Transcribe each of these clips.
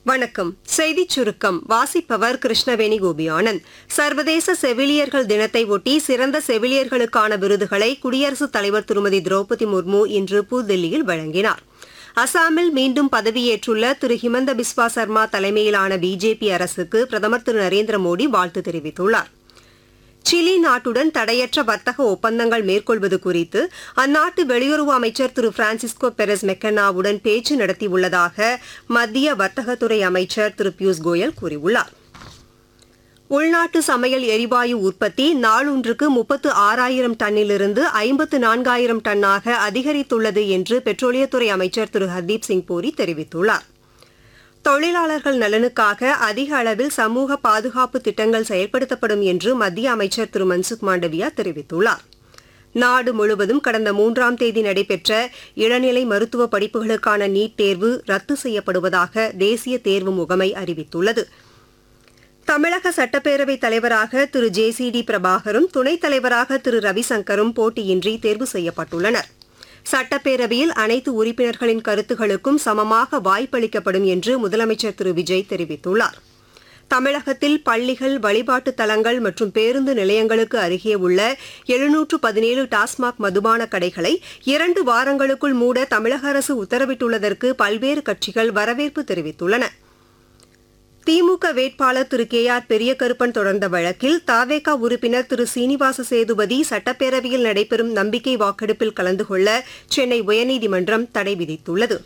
வணக்கம் செய்திச் சுருக்கம் வாசிப்பவர் கிருஷ்ணவேணி கோபியானந்த் சர்வதேச செவிலியர்கள் தினத்தை ஒட்டி சிறந்த செவிலியர்களுக்கான விருதுகளை குடியரசுத் தலைவர் திருமதி திரௌபதி முர்மு இன்று புதுதில்லியில் வழங்கினார் அசாமில் மீண்டும் பதவியேற்றுள்ள திரு ஹிமந்த பிஸ்வா சர்மா தலைமையிலான பிஜேபி அரசுக்கு பிரதமர் திரு நரேந்திர மோடி வாழ்த்து தெரிவித்துள்ளார் சிலி நாட்டுடன் தடையற்ற வர்த்தக ஒப்பந்தங்கள் மேற்கொள்வது குறித்து அந்நாட்டு வெளியுறவு அமைச்சர் திரு பிரான்சிஸ்கோ பெரஸ் மெக்கன்னாவுடன் பேச்சு நடத்தியுள்ளதாக மத்திய வர்த்தகத்துறை அமைச்சர் திரு பியூஷ் கோயல் கூறியுள்ளார் உள்நாட்டு சமையல் எரிவாயு உற்பத்தி நாளொன்றுக்கு முப்பத்து ஆறாயிரம் டன்னிலிருந்து ஐம்பத்து நான்காயிரம் டன்னாக அதிகரித்துள்ளது என்று பெட்ரோலியத்துறை அமைச்சர் திரு ஹர்தீப் சிங் பூரி தெரிவித்துள்ளார் தொழிலாளர்கள் நலனுக்காக அதிக அளவில் சமூக பாதுகாப்பு திட்டங்கள் செயல்படுத்தப்படும் என்று மத்திய அமைச்சர் திரு மன்சுக் மாண்டவியா தெரிவித்துள்ளார் நாடு முழுவதும் கடந்த மூன்றாம் தேதி நடைபெற்ற இளநிலை மருத்துவ படிப்புகளுக்கான நீட் தேர்வு ரத்து செய்யப்படுவதாக தேசிய தேர்வு முகமை அறிவித்துள்ளது தமிழக சட்டப்பேரவைத் தலைவராக திரு ஜே சி டி பிரபாகரும் துணைத் தலைவராக திரு ரவிசங்கரும் போட்டியின்றி தேர்வு செய்யப்பட்டுள்ளனர் சட்டப்பேரவையில் அனைத்து உறுப்பினர்களின் கருத்துகளுக்கும் சமமாக வாய்ப்பளிக்கப்படும் என்று முதலமைச்சர் திரு விஜய் தெரிவித்துள்ளார் தமிழகத்தில் பள்ளிகள் வழிபாட்டுத் தலங்கள் மற்றும் பேருந்து நிலையங்களுக்கு அருகே உள்ள எழுநூற்று பதினேழு டாஸ்மாக் மதுபான கடைகளை இரண்டு வாரங்களுக்குள் மூட தமிழக அரசு உத்தரவிட்டுள்ளதற்கு பல்வேறு கட்சிகள் வரவேற்பு தெரிவித்துள்ளன திமுக வேட்பாளர் திரு கே ஆர் பெரியகருப்பன் தொடர்ந்த வழக்கில் தாவேகா உறுப்பினர் திரு சீனிவாச சேதுபதி சட்டப்பேரவையில் நடைபெறும் நம்பிக்கை வாக்கெடுப்பில் கலந்து கொள்ள சென்னை உயர்நீதிமன்றம் தடை விதித்துள்ளது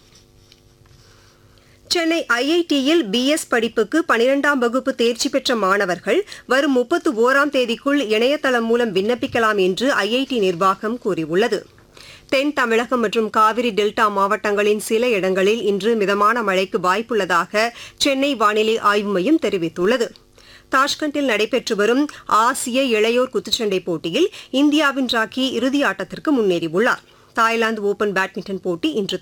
சென்னை ஐஐடியில் பிஎஸ் படிப்புக்கு பனிரெண்டாம் வகுப்பு தேர்ச்சி பெற்ற மாணவர்கள் வரும் முப்பத்து ஓராம் தேதிக்குள் இணையதளம் மூலம் விண்ணப்பிக்கலாம் என்று ஐஐடி நிர்வாகம் கூறியுள்ளது தென் தமிழகம் மற்றும் காவிரி டெல்டா மாவட்டங்களின் சில இடங்களில் இன்று மிதமான மழைக்கு வாய்ப்புள்ளதாக சென்னை வானிலை ஆய்வு மையம் தெரிவித்துள்ளது தாஷ்கண்டில் நடைபெற்று வரும் ஆசிய இளையோர் குத்துச்சண்டை போட்டியில் இந்தியாவின் ராக்கி இறுதி ஆட்டத்திற்கு முன்னேறியுள்ளார் தாய்லாந்து ஓபன் பேட்மிண்டன் போட்டி இன்று